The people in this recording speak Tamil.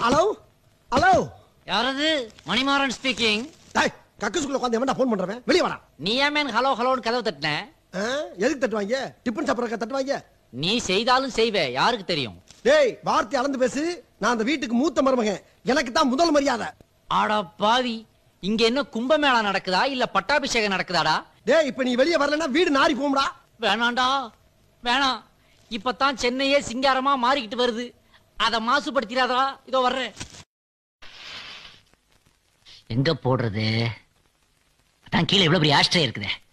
ஹலோ ஹலோ யாரது மணிமாறன் ஸ்பீக்கிங் டேய் கக்கசுக்குள்ள உட்காந்து எவன்டா ஃபோன் பண்றவன் வெளிய வாடா நீ ஏன் மேன் ஹலோ ஹலோன்னு கதவு தட்டின ஆ, எதுக்கு தட்டுவாங்க டிஃபன் சாப்பிட்றக்க தட்டுவாங்க நீ செய்தாலும் செய்வே யாருக்கு தெரியும் டேய் வார்த்தை அளந்து பேசு நான் அந்த வீட்டுக்கு மூத்த மருமகன் எனக்கு தான் முதல் மரியாதை ஆடா பாவி இங்க என்ன கும்பமேளா நடக்குதா இல்ல பட்டாபிஷேகம் நடக்குதாடா டேய் இப்ப நீ வெளிய வரலன்னா வீடு நாரி போகும்டா வேணாண்டா வேணாம் இப்பதான் சென்னையே சிங்காரமா மாறிக்கிட்டு வருது அத மாசுபடுத்திடாதா இதோ வர்றேன் எங்க போடுறது அதான் கீழே இவ்வளவு பெரிய ஆஸ்ட்ரே இருக்குதே